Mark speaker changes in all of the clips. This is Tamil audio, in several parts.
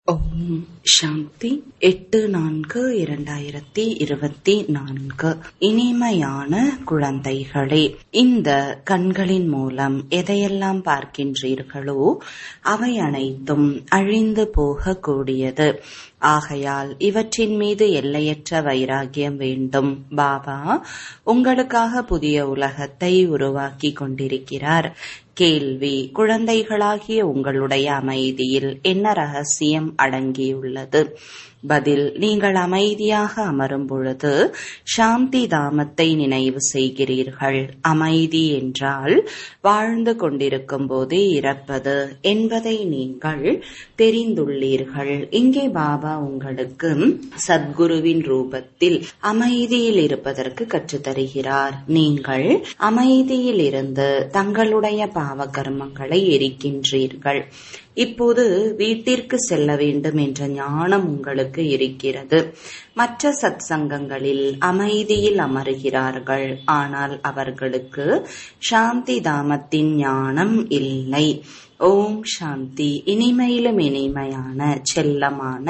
Speaker 1: ஓம் சாந்தி எட்டு நான்கு இரண்டாயிரத்தி இருபத்தி நான்கு இனிமையான குழந்தைகளே இந்த கண்களின் மூலம் எதையெல்லாம் பார்க்கின்றீர்களோ அவை அனைத்தும் அழிந்து போகக்கூடியது ஆகையால் இவற்றின் மீது எல்லையற்ற வைராகியம் வேண்டும் பாபா உங்களுக்காக புதிய உலகத்தை உருவாக்கி கொண்டிருக்கிறார் கேள்வி குழந்தைகளாகிய உங்களுடைய அமைதியில் என்ன ரகசியம் அடங்கியுள்ளது பதில் நீங்கள் அமைதியாக அமரும் பொழுது சாந்தி தாமத்தை நினைவு செய்கிறீர்கள் அமைதி என்றால் வாழ்ந்து கொண்டிருக்கும் போதே இறப்பது என்பதை நீங்கள் தெரிந்துள்ளீர்கள் இங்கே பாபா உங்களுக்கு சத்குருவின் ரூபத்தில் அமைதியில் இருப்பதற்கு கற்றுத்தருகிறார் நீங்கள் அமைதியில் இருந்து தங்களுடைய பாவ கர்மங்களை எரிக்கின்றீர்கள் இப்போது வீட்டிற்கு செல்ல வேண்டும் என்ற ஞானம் உங்களுக்கு இருக்கிறது மற்ற சத் சங்கங்களில் அமைதியில் அமருகிறார்கள் ஆனால் அவர்களுக்கு சாந்தி தாமத்தின் ஞானம் இல்லை ஓம் சாந்தி இனிமையிலும் இனிமையான செல்லமான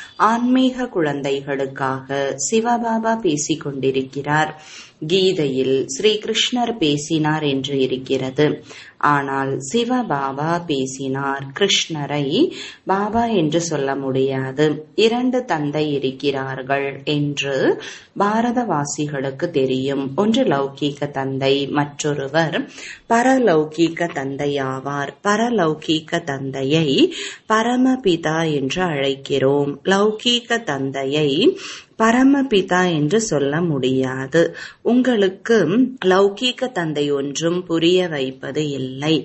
Speaker 1: ஆன்மீக குழந்தைகளுக்காக சிவபாபா பேசிக் கொண்டிருக்கிறார் கீதையில் ஸ்ரீகிருஷ்ணர் பேசினார் என்று இருக்கிறது ஆனால் சிவபாபா பேசினார் கிருஷ்ணரை பாபா என்று சொல்ல முடியாது இரண்டு தந்தை இருக்கிறார்கள் என்று பாரதவாசிகளுக்கு தெரியும் ஒன்று லௌகீக தந்தை மற்றொருவர் பரலௌகீக தந்தை ஆவார் பரலௌகீக தந்தையை பரமபிதா என்று அழைக்கிறோம் லௌகீக தந்தையை பரமபிதா என்று சொல்ல முடியாது உங்களுக்கு லௌகீக தந்தை ஒன்றும் புரிய வைப்பது இல்லை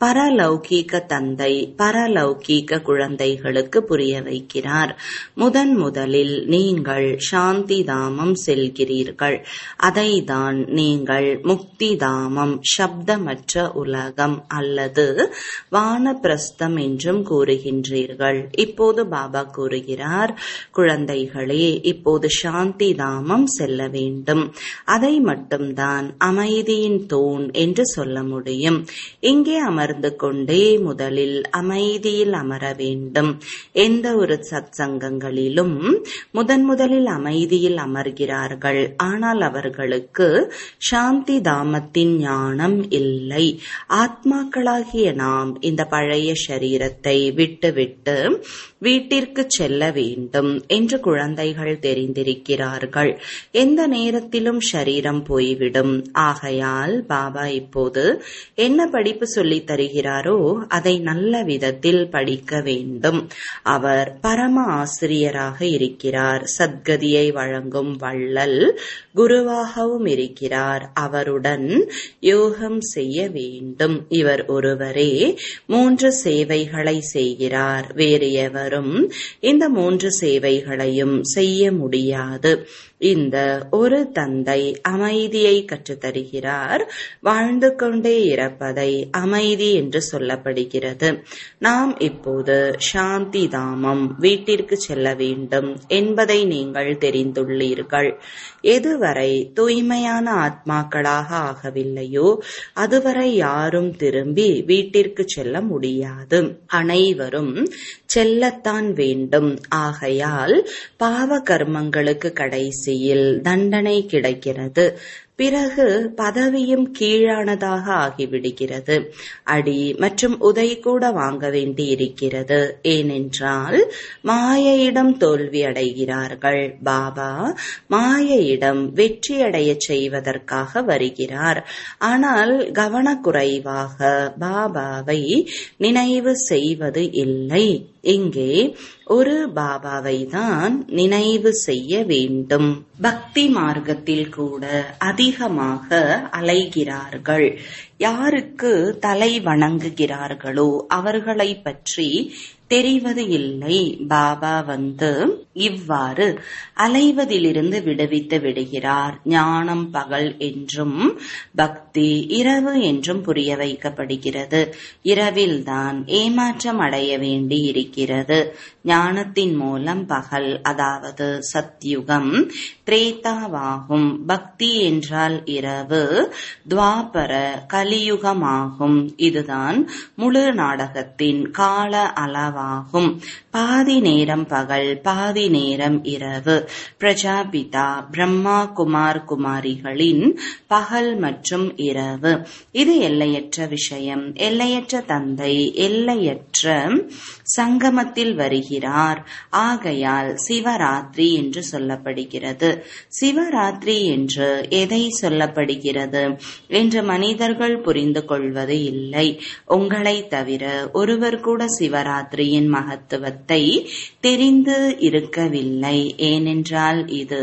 Speaker 1: பரலௌகீக தந்தை பரலௌகீக குழந்தைகளுக்கு புரிய வைக்கிறார் முதன் முதலில் நீங்கள் சாந்தி தாமம் செல்கிறீர்கள் அதை தான் நீங்கள் முக்தி தாமம் சப்தமற்ற உலகம் அல்லது வானப்பிரஸ்தம் என்றும் கூறுகின்றீர்கள் இப்போது பாபா கூறுகிறார் குழந்தைகளே இப்போது இப்போது சாந்தி தாமம் செல்ல வேண்டும் அதை மட்டும்தான் அமைதியின் தூண் என்று சொல்ல முடியும் இங்கே அமர்ந்து கொண்டே முதலில் அமைதியில் அமர வேண்டும் எந்த ஒரு சத் சங்கங்களிலும் முதன் முதலில் அமைதியில் அமர்கிறார்கள் ஆனால் அவர்களுக்கு சாந்தி தாமத்தின் ஞானம் இல்லை ஆத்மாக்களாகிய நாம் இந்த பழைய சரீரத்தை விட்டுவிட்டு வீட்டிற்கு செல்ல வேண்டும் என்று குழந்தைகள் தெரிந்திருக்கிறார்கள் எந்த நேரத்திலும் சரீரம் போய்விடும் ஆகையால் பாபா இப்போது என்ன படிப்பு சொல்லித் தருகிறாரோ அதை நல்ல விதத்தில் படிக்க வேண்டும் அவர் பரம ஆசிரியராக இருக்கிறார் சத்கதியை வழங்கும் வள்ளல் குருவாகவும் இருக்கிறார் அவருடன் யோகம் செய்ய வேண்டும் இவர் ஒருவரே மூன்று சேவைகளை செய்கிறார் வேறு எவர் எவரும் இந்த மூன்று சேவைகளையும் செய்ய முடியாது இந்த ஒரு தந்தை அமைதியை கற்றுத்தருகிறார் வாழ்ந்து கொண்டே இறப்பதை அமைதி என்று சொல்லப்படுகிறது நாம் இப்போது சாந்தி தாமம் வீட்டிற்கு செல்ல வேண்டும் என்பதை நீங்கள் தெரிந்துள்ளீர்கள் எதுவரை தூய்மையான ஆத்மாக்களாக ஆகவில்லையோ அதுவரை யாரும் திரும்பி வீட்டிற்கு செல்ல முடியாது அனைவரும் செல்லத்தான் வேண்டும் ஆகையால் பாவ கர்மங்களுக்கு கடைசியில் தண்டனை கிடைக்கிறது பிறகு பதவியும் கீழானதாக ஆகிவிடுகிறது அடி மற்றும் உதை கூட வாங்க வேண்டி இருக்கிறது ஏனென்றால் மாயையிடம் தோல்வி அடைகிறார்கள் பாபா மாயையிடம் வெற்றியடைய செய்வதற்காக வருகிறார் ஆனால் கவனக்குறைவாக பாபாவை நினைவு செய்வது இல்லை இங்கே ஒரு பாபாவை தான் நினைவு செய்ய வேண்டும் பக்தி மார்க்கத்தில் கூட அதிகமாக அலைகிறார்கள் யாருக்கு தலை வணங்குகிறார்களோ அவர்களை பற்றி தெரிவது இல்லை பாபா வந்து இவ்வாறு அலைவதிலிருந்து விடுவித்து விடுகிறார் ஞானம் பகல் என்றும் பக்தி இரவு என்றும் புரிய வைக்கப்படுகிறது இரவில்தான் ஏமாற்றம் அடைய வேண்டி இருக்கிறது ஞானத்தின் மூலம் பகல் அதாவது சத்யுகம் திரேதாவாகும் பக்தி என்றால் இரவு துவாபர கலியுகமாகும் இதுதான் முழு நாடகத்தின் கால அளவாகும் பாதி நேரம் பகல் பாதி நேரம் இரவு பிரஜாபிதா பிரம்மா குமார் குமாரிகளின் பகல் மற்றும் இரவு இது எல்லையற்ற விஷயம் எல்லையற்ற தந்தை எல்லையற்ற சங்கமத்தில் வருகிறார் ஆகையால் சிவராத்திரி என்று சொல்லப்படுகிறது சிவராத்திரி என்று எதை சொல்லப்படுகிறது என்று மனிதர்கள் புரிந்து கொள்வது இல்லை உங்களை தவிர ஒருவர் கூட சிவராத்திரியின் மகத்துவத்தை தெரிந்து இருக்கவில்லை ஏனென்றால் இது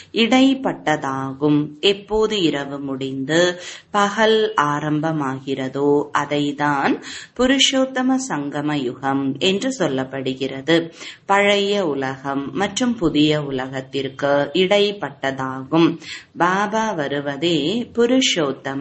Speaker 1: இடைப்பட்டதாகும் எப்போது இரவு முடிந்து பகல் ஆரம்பமாகிறதோ அதைதான் புருஷோத்தம சங்கம யுகம் என்று சொல்லப்படுகிறது பழைய உலகம் மற்றும் புதிய உலகத்திற்கு இடைப்பட்டதாகும் பாபா வருவதே புருஷோத்தம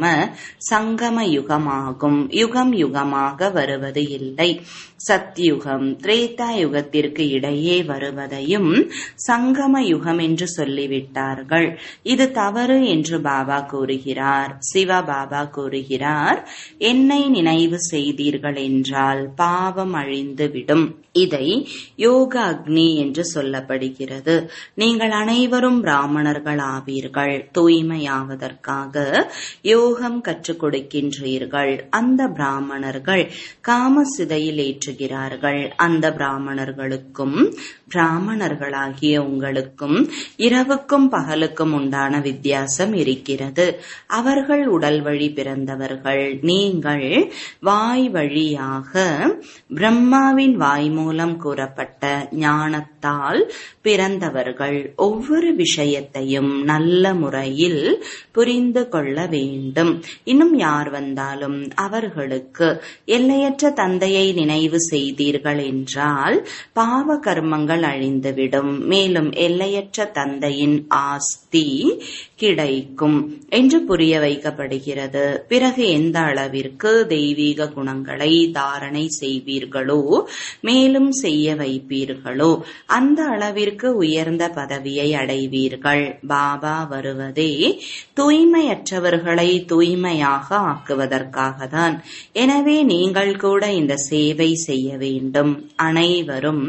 Speaker 1: சங்கம யுகமாகும் யுகம் யுகமாக வருவது இல்லை சத்யுகம் திரேதா யுகத்திற்கு இடையே வருவதையும் சங்கம யுகம் என்று சொல்லிவிட்டார்கள் இது தவறு என்று பாபா கூறுகிறார் சிவ பாபா கூறுகிறார் என்னை நினைவு செய்தீர்கள் என்றால் பாவம் அழிந்துவிடும் இதை யோக அக்னி என்று சொல்லப்படுகிறது நீங்கள் அனைவரும் பிராமணர்கள் ஆவீர்கள் தூய்மையாவதற்காக யோகம் கற்றுக் கொடுக்கின்றீர்கள் அந்த பிராமணர்கள் காமசிதையில் ஏற்றுகிறார்கள் அந்த பிராமணர்களுக்கும் பிராமணர்களாகிய உங்களுக்கும் இரவுக்கும் பகலுக்கும் உண்டான வித்தியாசம் இருக்கிறது அவர்கள் உடல் வழி பிறந்தவர்கள் நீங்கள் வாய் வழியாக பிரம்மாவின் வாய் மூலம் கூறப்பட்ட ஞானத்தால் பிறந்தவர்கள் ஒவ்வொரு விஷயத்தையும் நல்ல முறையில் புரிந்து கொள்ள வேண்டும் இன்னும் யார் வந்தாலும் அவர்களுக்கு எல்லையற்ற தந்தையை நினைவு செய்தீர்கள் என்றால் பாவ கர்மங்கள் அழிந்துவிடும் மேலும் எல்லையற்ற தந்தையின் ஆஸ்தி கிடைக்கும் என்று புரிய வைக்கப்படுகிறது பிறகு எந்த அளவிற்கு தெய்வீக குணங்களை தாரணை செய்வீர்களோ மேலும் செய்ய வைப்பீர்களோ அந்த அளவிற்கு உயர்ந்த பதவியை அடைவீர்கள் பாபா வருவதே தூய்மையற்றவர்களை தூய்மையாக ஆக்குவதற்காக தான் எனவே நீங்கள் கூட இந்த சேவை செய்ய வேண்டும் அனைவரும்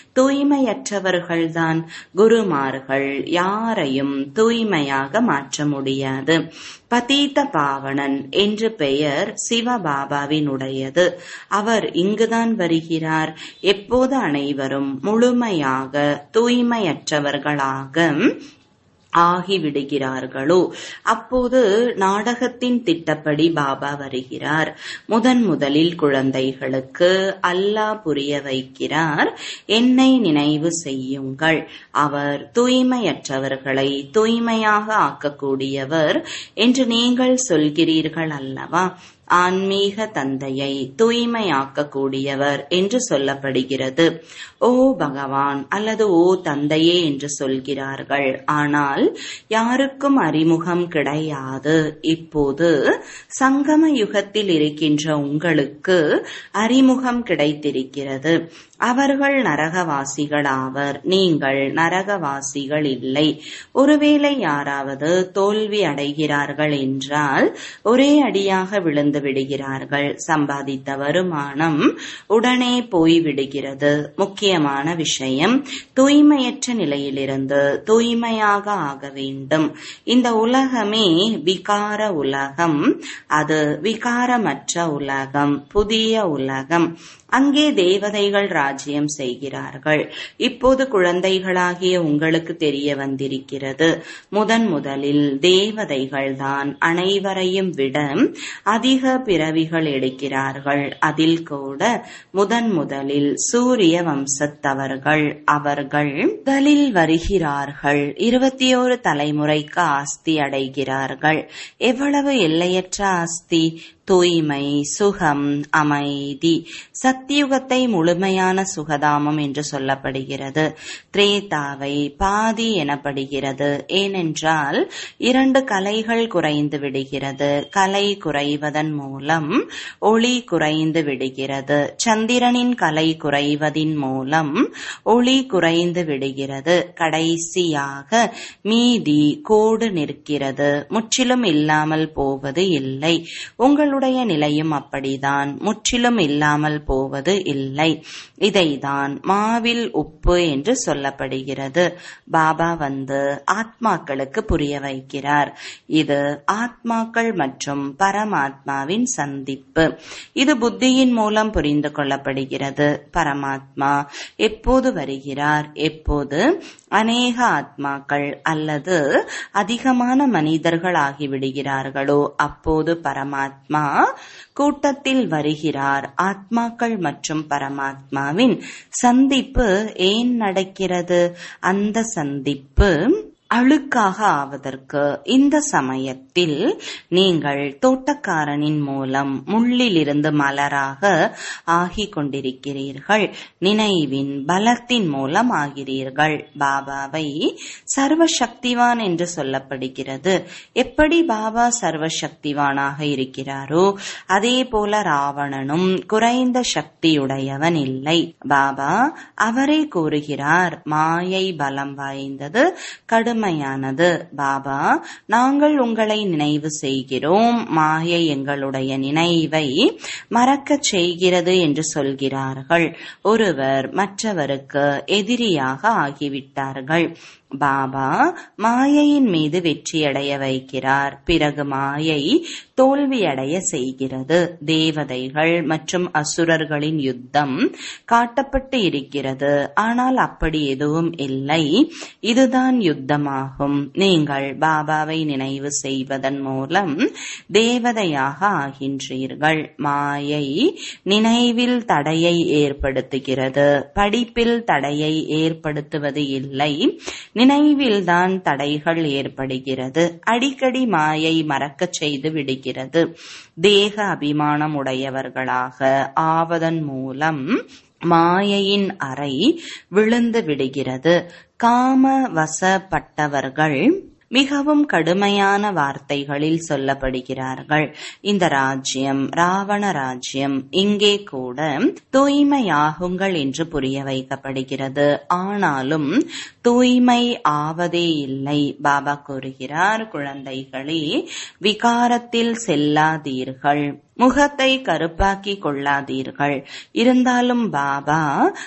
Speaker 1: தூய்மையற்றவர்கள்தான் குருமார்கள் யாரையும் தூய்மையாக மாற்ற முடியாது பதீத பாவனன் என்று பெயர் சிவபாபாவினுடையது அவர் இங்குதான் வருகிறார் எப்போது அனைவரும் முழுமையாக தூய்மையற்றவர்களாக ஆகிவிடுகிறார்களோ அப்போது நாடகத்தின் திட்டப்படி பாபா வருகிறார் முதன் முதலில் குழந்தைகளுக்கு அல்லாஹ் புரிய வைக்கிறார் என்னை நினைவு செய்யுங்கள் அவர் தூய்மையற்றவர்களை தூய்மையாக ஆக்கக்கூடியவர் என்று நீங்கள் சொல்கிறீர்கள் அல்லவா ஆன்மீக தந்தையை தூய்மையாக்கக்கூடியவர் என்று சொல்லப்படுகிறது ஓ பகவான் அல்லது ஓ தந்தையே என்று சொல்கிறார்கள் ஆனால் யாருக்கும் அறிமுகம் கிடையாது இப்போது சங்கம யுகத்தில் இருக்கின்ற உங்களுக்கு அறிமுகம் கிடைத்திருக்கிறது அவர்கள் நரகவாசிகள் ஆவர் நீங்கள் நரகவாசிகள் இல்லை ஒருவேளை யாராவது தோல்வி அடைகிறார்கள் என்றால் ஒரே அடியாக விழுந்து விடுகிறார்கள் சம்பாதித்த வருமானம் உடனே போய்விடுகிறது முக்கியமான விஷயம் தூய்மையற்ற நிலையிலிருந்து தூய்மையாக ஆக வேண்டும் இந்த உலகமே விகார உலகம் அது விகாரமற்ற உலகம் புதிய உலகம் அங்கே தேவதைகள் ராஜ்யம் செய்கிறார்கள் இப்போது குழந்தைகளாகிய உங்களுக்கு தெரிய வந்திருக்கிறது முதன் முதலில் தேவதைகள் தான் அனைவரையும் விட அதிக பிறவிகள் எடுக்கிறார்கள் அதில் கூட முதன் முதலில் சூரிய வம்சத்தவர்கள் அவர்கள் முதலில் வருகிறார்கள் இருபத்தி ஓரு தலைமுறைக்கு ஆஸ்தி அடைகிறார்கள் எவ்வளவு எல்லையற்ற ஆஸ்தி தூய்மை சுகம் அமைதி சத்தியுகத்தை முழுமையான சுகதாமம் என்று சொல்லப்படுகிறது திரேதாவை பாதி எனப்படுகிறது ஏனென்றால் இரண்டு கலைகள் குறைந்து விடுகிறது கலை குறைவதன் மூலம் ஒளி குறைந்து விடுகிறது சந்திரனின் கலை குறைவதின் மூலம் ஒளி குறைந்து விடுகிறது கடைசியாக மீதி கோடு நிற்கிறது முற்றிலும் இல்லாமல் போவது இல்லை உங்கள் உங்களுடைய நிலையும் அப்படிதான் முற்றிலும் இல்லாமல் போவது இல்லை இதைதான் மாவில் உப்பு என்று சொல்லப்படுகிறது பாபா வந்து ஆத்மாக்களுக்கு புரிய வைக்கிறார் இது ஆத்மாக்கள் மற்றும் பரமாத்மாவின் சந்திப்பு இது புத்தியின் மூலம் புரிந்து கொள்ளப்படுகிறது பரமாத்மா எப்போது வருகிறார் எப்போது அநேக ஆத்மாக்கள் அல்லது அதிகமான மனிதர்கள் ஆகிவிடுகிறார்களோ அப்போது பரமாத்மா கூட்டத்தில் வருகிறார் ஆத்மாக்கள் மற்றும் பரமாத்மாவின் சந்திப்பு ஏன் நடக்கிறது அந்த சந்திப்பு அழுக்காக ஆவதற்கு இந்த சமயத்தில் நீங்கள் தோட்டக்காரனின் மூலம் முள்ளிலிருந்து மலராக ஆகிக் கொண்டிருக்கிறீர்கள் நினைவின் பலத்தின் மூலம் ஆகிறீர்கள் பாபாவை சர்வசக்திவான் என்று சொல்லப்படுகிறது எப்படி பாபா சர்வசக்திவானாக இருக்கிறாரோ அதே போல ராவணனும் குறைந்த சக்தியுடையவன் இல்லை பாபா அவரே கூறுகிறார் மாயை பலம் வாய்ந்தது கடுமை கடுமையானது பாபா நாங்கள் உங்களை நினைவு செய்கிறோம் மாயை எங்களுடைய நினைவை மறக்கச் செய்கிறது என்று சொல்கிறார்கள் ஒருவர் மற்றவருக்கு எதிரியாக ஆகிவிட்டார்கள் பாபா மாயையின் மீது வெற்றியடைய வைக்கிறார் பிறகு மாயை தோல்வியடைய செய்கிறது தேவதைகள் மற்றும் அசுரர்களின் யுத்தம் காட்டப்பட்டு இருக்கிறது ஆனால் அப்படி எதுவும் இல்லை இதுதான் யுத்தமாகும் நீங்கள் பாபாவை நினைவு செய்வதன் மூலம் தேவதையாக ஆகின்றீர்கள் மாயை நினைவில் தடையை ஏற்படுத்துகிறது படிப்பில் தடையை ஏற்படுத்துவது இல்லை நினைவில்தான் தடைகள் ஏற்படுகிறது அடிக்கடி மாயை மறக்கச் செய்து விடுகிறது தேக அபிமானம் உடையவர்களாக ஆவதன் மூலம் மாயையின் அறை விழுந்து விடுகிறது காம வசப்பட்டவர்கள் மிகவும் கடுமையான வார்த்தைகளில் சொல்லப்படுகிறார்கள் இந்த ராஜ்யம் ராவண ராஜ்யம் இங்கே கூட தூய்மையாகுங்கள் என்று புரிய வைக்கப்படுகிறது ஆனாலும் தூய்மை ஆவதே இல்லை பாபா கூறுகிறார் குழந்தைகளே விகாரத்தில் செல்லாதீர்கள் முகத்தை கருப்பாக்கி கொள்ளாதீர்கள் இருந்தாலும் பாபா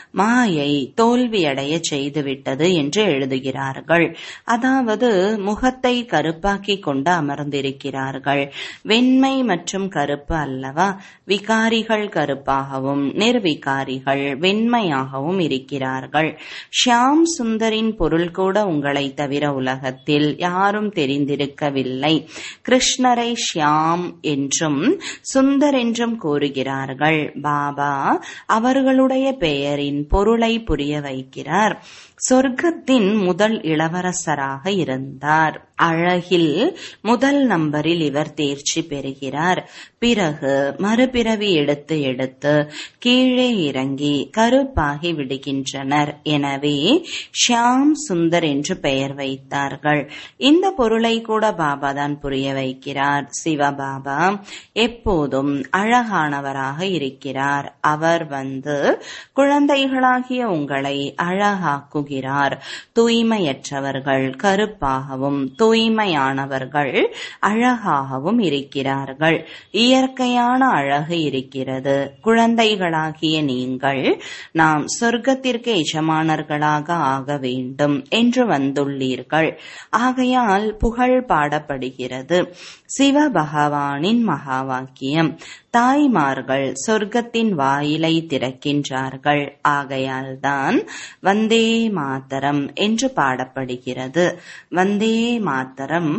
Speaker 1: மாயை தோல்வியடைய செய்துவிட்டது என்று எழுதுகிறார்கள் அதாவது முகத்தை கருப்பாக்கி கொண்டு அமர்ந்திருக்கிறார்கள் வெண்மை மற்றும் கருப்பு அல்லவா விகாரிகள் கருப்பாகவும் நிர்விகாரிகள் வெண்மையாகவும் இருக்கிறார்கள் ஷியாம் சுந்தரின் பொருள் கூட உங்களை தவிர உலகத்தில் யாரும் தெரிந்திருக்கவில்லை கிருஷ்ணரை ஷியாம் என்றும் சுந்தர் என்றும் கூறுகிறார்கள் பாபா அவர்களுடைய பெயரின் பொருளை புரிய வைக்கிறார் சொர்க்கத்தின் முதல் இளவரசராக இருந்தார் அழகில் முதல் நம்பரில் இவர் தேர்ச்சி பெறுகிறார் பிறகு மறுபிறவி எடுத்து எடுத்து கீழே இறங்கி கருப்பாகி விடுகின்றனர் எனவே ஷியாம் சுந்தர் என்று பெயர் வைத்தார்கள் இந்த பொருளை கூட பாபா தான் புரிய வைக்கிறார் சிவபாபா எப்போதும் அழகானவராக இருக்கிறார் அவர் வந்து குழந்தைகளாகிய உங்களை அழகாக்குகிறார் தூய்மையற்றவர்கள் கருப்பாகவும் தூய்மையானவர்கள் அழகாகவும் இருக்கிறார்கள் இயற்கையான அழகு இருக்கிறது குழந்தைகளாகிய நீங்கள் நாம் சொர்க்கத்திற்கு எஜமானர்களாக ஆக வேண்டும் என்று வந்துள்ளீர்கள் ஆகையால் புகழ் பாடப்படுகிறது சிவ பகவானின் மகா வாக்கியம் தாய்மார்கள் சொர்க்கத்தின் வாயிலை திறக்கின்றார்கள் ஆகையால்தான் வந்தே மாதரம் என்று பாடப்படுகிறது வந்தே மாதரம்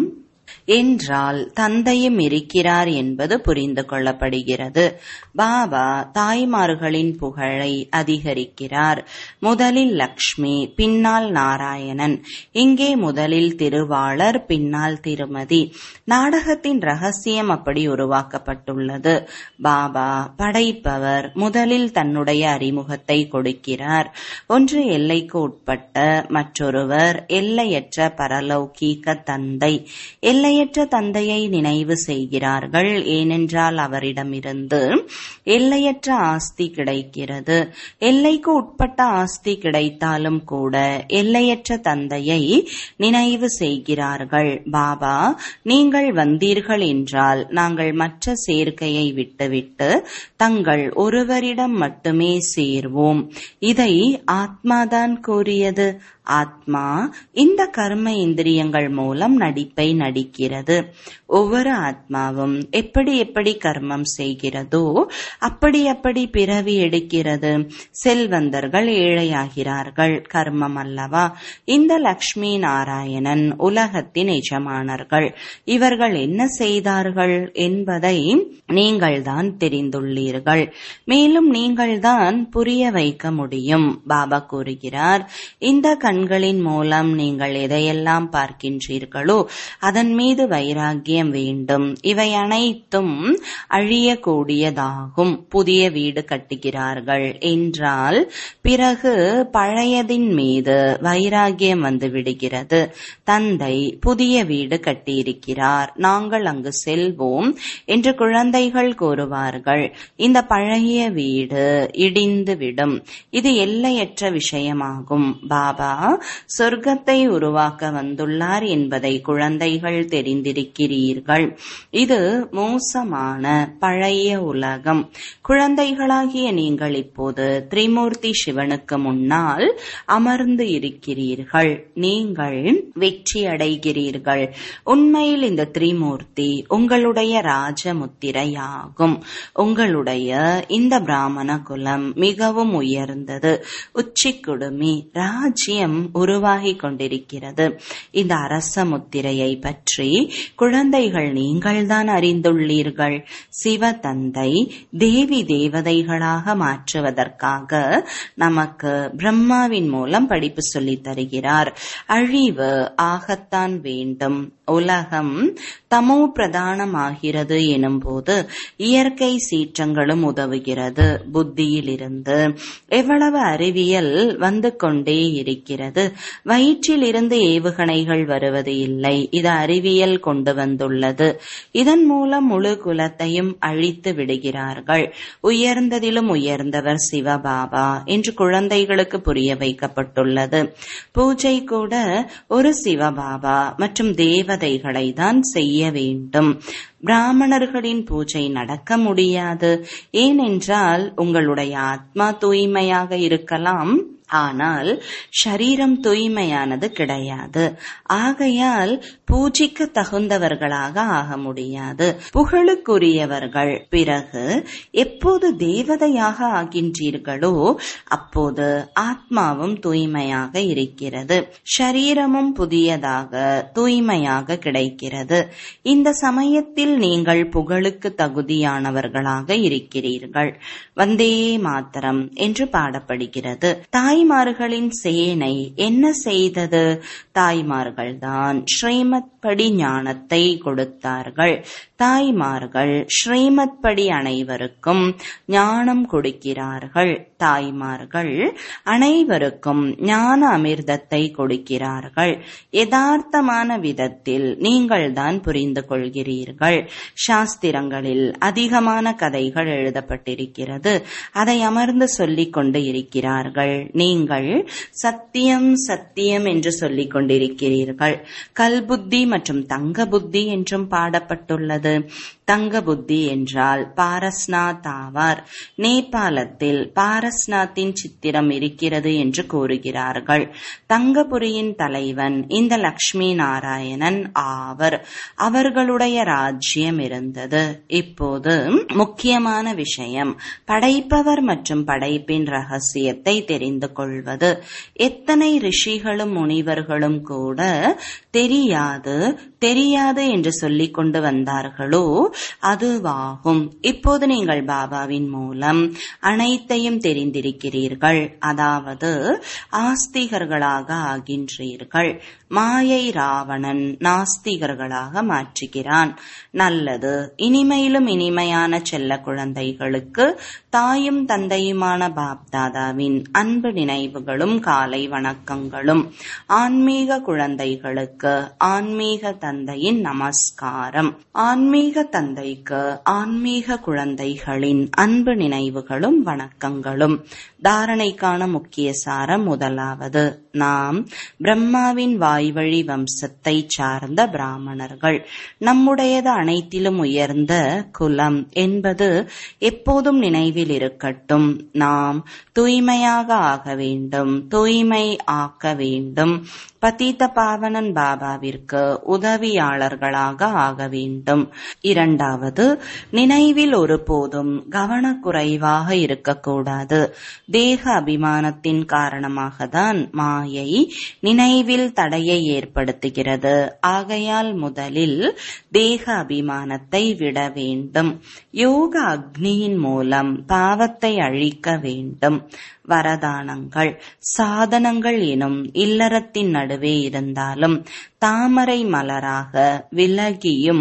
Speaker 1: என்றால் தந்தையும் இருக்கிறார் என்பது புரிந்து கொள்ளப்படுகிறது பாபா தாய்மார்களின் புகழை அதிகரிக்கிறார் முதலில் லக்ஷ்மி பின்னால் நாராயணன் இங்கே முதலில் திருவாளர் பின்னால் திருமதி நாடகத்தின் ரகசியம் அப்படி உருவாக்கப்பட்டுள்ளது பாபா படைப்பவர் முதலில் தன்னுடைய அறிமுகத்தை கொடுக்கிறார் ஒன்று எல்லைக்கு உட்பட்ட மற்றொருவர் எல்லையற்ற பரலௌகீக தந்தை எல்லையற்ற தந்தையை நினைவு செய்கிறார்கள் ஏனென்றால் அவரிடமிருந்து எல்லையற்ற ஆஸ்தி கிடைக்கிறது எல்லைக்கு உட்பட்ட ஆஸ்தி கிடைத்தாலும் கூட எல்லையற்ற தந்தையை நினைவு செய்கிறார்கள் பாபா நீங்கள் வந்தீர்கள் என்றால் நாங்கள் மற்ற சேர்க்கையை விட்டுவிட்டு தங்கள் ஒருவரிடம் மட்டுமே சேர்வோம் இதை ஆத்மாதான் கூறியது ஆத்மா இந்த கர்ம இந்திரியங்கள் மூலம் நடிப்பை நடிக்கிறது ஒவ்வொரு ஆத்மாவும் எப்படி எப்படி கர்மம் செய்கிறதோ அப்படி அப்படி பிறவி எடுக்கிறது செல்வந்தர்கள் ஏழையாகிறார்கள் கர்மம் அல்லவா இந்த லக்ஷ்மி நாராயணன் உலகத்தின் எஜமானர்கள் இவர்கள் என்ன செய்தார்கள் என்பதை நீங்கள்தான் தெரிந்துள்ளீர்கள் மேலும் நீங்கள்தான் புரிய வைக்க முடியும் பாபா கூறுகிறார் இந்த கண்களின் மூலம் நீங்கள் எதையெல்லாம் பார்க்கின்றீர்களோ அதன் மீது வைராகியம் வேண்டும் இவை அனைத்தும் அழியக்கூடியதாகும் புதிய வீடு கட்டுகிறார்கள் என்றால் பிறகு பழையதின் மீது வைராகியம் வந்து விடுகிறது தந்தை புதிய வீடு கட்டியிருக்கிறார் நாங்கள் அங்கு செல்வோம் என்று குழந்தைகள் கூறுவார்கள் இந்த பழைய வீடு இடிந்து விடும் இது எல்லையற்ற விஷயமாகும் பாபா சொர்க்கத்தை உருவாக்க வந்துள்ளார் என்பதை குழந்தைகள் தெரிந்திருக்கிறீர்கள் இது மோசமான பழைய உலகம் குழந்தைகளாகிய நீங்கள் இப்போது திரிமூர்த்தி சிவனுக்கு முன்னால் அமர்ந்து இருக்கிறீர்கள் நீங்கள் வெற்றி அடைகிறீர்கள் உண்மையில் இந்த திரிமூர்த்தி உங்களுடைய ராஜமுத்திரையாகும் உங்களுடைய இந்த பிராமண குலம் மிகவும் உயர்ந்தது உச்சி குடுமி ராஜ்யம் உருவாகி கொண்டிருக்கிறது இந்த அரச முத்திரையை பற்றி குழந்தைகள் நீங்கள்தான் அறிந்துள்ளீர்கள் சிவ தந்தை தேவி தேவதைகளாக மாற்றுவதற்காக நமக்கு பிரம்மாவின் மூலம் படிப்பு சொல்லித் தருகிறார் அழிவு ஆகத்தான் வேண்டும் உலகம் தமோ பிரதானமாகிறது எனும்போது இயற்கை சீற்றங்களும் உதவுகிறது புத்தியிலிருந்து எவ்வளவு அறிவியல் வந்து கொண்டே இருக்கிறது வயிற்றில் இருந்து ஏவுகணைகள் வருவது இல்லை இது அறிவியல் கொண்டு வந்துள்ளது இதன் மூலம் முழு குலத்தையும் அழித்து விடுகிறார்கள் உயர்ந்ததிலும் உயர்ந்தவர் சிவபாபா என்று குழந்தைகளுக்கு புரிய வைக்கப்பட்டுள்ளது பூஜை கூட ஒரு சிவபாபா மற்றும் தேவதைகளை தான் செய்ய வேண்டும் பிராமணர்களின் பூஜை நடக்க முடியாது ஏனென்றால் உங்களுடைய ஆத்மா தூய்மையாக இருக்கலாம் ஆனால் ஷரீரம் தூய்மையானது கிடையாது ஆகையால் பூஜைக்கு தகுந்தவர்களாக ஆக முடியாது புகழுக்குரியவர்கள் பிறகு எப்போது தேவதையாக ஆகின்றீர்களோ அப்போது ஆத்மாவும் தூய்மையாக இருக்கிறது ஷரீரமும் புதியதாக தூய்மையாக கிடைக்கிறது இந்த சமயத்தில் நீங்கள் புகழுக்கு தகுதியானவர்களாக இருக்கிறீர்கள் வந்தே மாத்திரம் என்று பாடப்படுகிறது தாய்மார்களின் சேனை என்ன செய்தது தாய்மார்கள்தான் ஸ்ரீமத் படி ஞானத்தை கொடுத்தார்கள் தாய்மார்கள் ஸ்ரீமத் படி அனைவருக்கும் ஞானம் கொடுக்கிறார்கள் தாய்மார்கள் அனைவருக்கும் ஞான அமிர்தத்தை கொடுக்கிறார்கள் யதார்த்தமான விதத்தில் நீங்கள் தான் புரிந்து கொள்கிறீர்கள் சாஸ்திரங்களில் அதிகமான கதைகள் எழுதப்பட்டிருக்கிறது அதை அமர்ந்து சொல்லிக் கொண்டு இருக்கிறார்கள் நீங்கள் சத்தியம் சத்தியம் என்று சொல்லிக் கொண்டிருக்கிறீர்கள் கல்புத்தி மற்றும் தங்க புத்தி என்றும் பாடப்பட்டுள்ளது தங்க புத்தி என்றால் பாரஸ்நாத் ஆவார் நேபாளத்தில் பாரஸ்நாத்தின் சித்திரம் இருக்கிறது என்று கூறுகிறார்கள் தங்கபுரியின் தலைவன் இந்த லக்ஷ்மி நாராயணன் ஆவர் அவர்களுடைய ராஜ்யம் இருந்தது இப்போது முக்கியமான விஷயம் படைப்பவர் மற்றும் படைப்பின் ரகசியத்தை தெரிந்து கொள்வது எத்தனை ரிஷிகளும் முனிவர்களும் கூட தெரியாது தெரியாது என்று சொல்லிக் கொண்டு வந்தார்களோ அதுவாகும் இப்போது நீங்கள் பாபாவின் மூலம் அனைத்தையும் தெரிந்திருக்கிறீர்கள் அதாவது ஆஸ்திகர்களாக ஆகின்றீர்கள் மாயை ராவணன் நாஸ்திகர்களாக மாற்றுகிறான் நல்லது இனிமையிலும் இனிமையான செல்ல குழந்தைகளுக்கு தாயும் தந்தையுமான பாப்தாதாவின் அன்பு நினைவுகளும் காலை வணக்கங்களும் ஆன்மீக குழந்தைகளுக்கு ஆன்மீக ஆன்மீக தந்தையின் நமஸ்காரம் ஆன்மீக தந்தைக்கு ஆன்மீக குழந்தைகளின் அன்பு நினைவுகளும் வணக்கங்களும் தாரணைக்கான முக்கிய சாரம் முதலாவது நாம் பிரம்மாவின் வாய்வழி வம்சத்தை சார்ந்த பிராமணர்கள் நம்முடையது அனைத்திலும் உயர்ந்த குலம் என்பது எப்போதும் நினைவில் இருக்கட்டும் நாம் தூய்மையாக ஆக வேண்டும் தூய்மை ஆக்க வேண்டும் பதீத்த பாவனன் பாபாவிற்கு உதவியாளர்களாக ஆக வேண்டும் இரண்டாவது நினைவில் ஒருபோதும் கவனக்குறைவாக இருக்கக்கூடாது தேக அபிமானத்தின் காரணமாக தான் மாயை நினைவில் தடையை ஏற்படுத்துகிறது ஆகையால் முதலில் தேக அபிமானத்தை விட வேண்டும் யோக அக்னியின் மூலம் பாவத்தை அழிக்க வேண்டும் வரதானங்கள் சாதனங்கள் எனும் இல்லறத்தின் நடுவே இருந்தாலும் தாமரை மலராக விலகியும்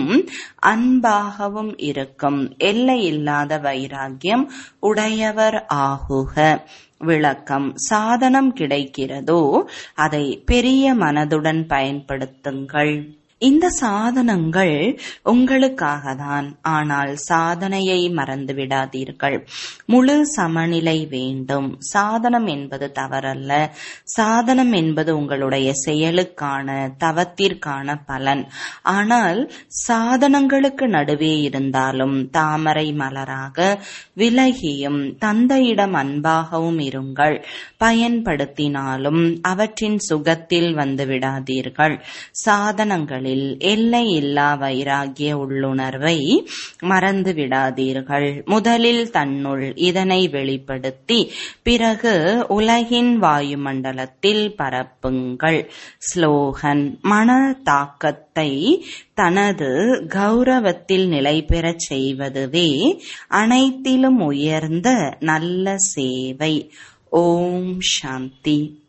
Speaker 1: அன்பாகவும் இருக்கும் எல்லையில்லாத வைராகியம் உடையவர் ஆகுக விளக்கம் சாதனம் கிடைக்கிறதோ அதை பெரிய மனதுடன் பயன்படுத்துங்கள் இந்த சாதனங்கள் உங்களுக்காக தான் ஆனால் சாதனையை மறந்து விடாதீர்கள் முழு சமநிலை வேண்டும் சாதனம் என்பது தவறல்ல சாதனம் என்பது உங்களுடைய செயலுக்கான தவத்திற்கான பலன் ஆனால் சாதனங்களுக்கு நடுவே இருந்தாலும் தாமரை மலராக விலகியும் தந்தையிடம் அன்பாகவும் இருங்கள் பயன்படுத்தினாலும் அவற்றின் சுகத்தில் வந்து விடாதீர்கள் சாதனங்களில் எல்லை இல்லா வைராகிய உள்ளுணர்வை மறந்து விடாதீர்கள் முதலில் தன்னுள் இதனை வெளிப்படுத்தி பிறகு உலகின் வாயுமண்டலத்தில் பரப்புங்கள் ஸ்லோகன் மன தாக்கத்தை தனது கௌரவத்தில் நிலை பெறச் செய்வதுவே அனைத்திலும் உயர்ந்த நல்ல சேவை ஓம் சாந்தி